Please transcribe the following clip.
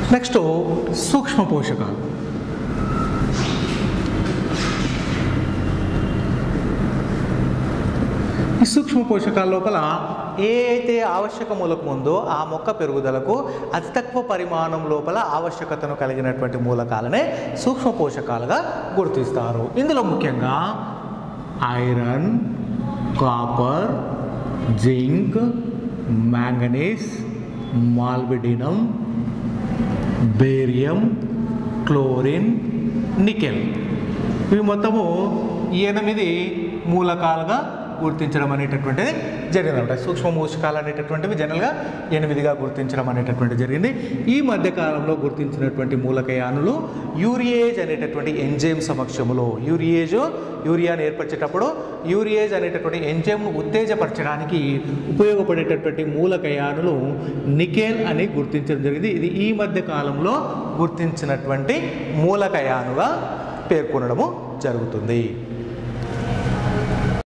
next సూక్ష్మ పోషకాలు ఈ సూక్ష్మ పోషకాల లోపల ఏ అయితే ఆవశ్యక మూలకం ఉందో ఆ మొక్క పెరుగుదలకు అతి తక్కువ పరిమాణం లోపల ఆవశ్యకతను కలిగినటువంటి మూలకాలనే సూక్ష్మ పోషకాలుగా గుర్తిస్తారు ఇందులో ముఖ్యంగా iron copper zinc manganese molybdenum barium chlorine nickel ఇవి మొత్తము ఎనిమిది మూలకాలుగా గుర్తించడం అనేటటువంటిది జరిగింది అనమాట సూక్ష్మ మూషకాలు అనేటటువంటివి జనరల్గా ఎనిమిదిగా గుర్తించడం అనేటటువంటి జరిగింది ఈ మధ్య కాలంలో గుర్తించినటువంటి మూలకయానులు యూరియేజ్ అనేటటువంటి ఎంజైమ్ సమక్షములో యూరియేజ్ యూరియాను ఏర్పరిచేటప్పుడు యూరియేజ్ అనేటటువంటి ఎంజైమ్ను ఉత్తేజపరచడానికి ఉపయోగపడేటటువంటి మూలకయానులు నికెల్ అని గుర్తించడం జరిగింది ఇది ఈ మధ్య కాలంలో గుర్తించినటువంటి మూలకయానుగా పేర్కొనడము జరుగుతుంది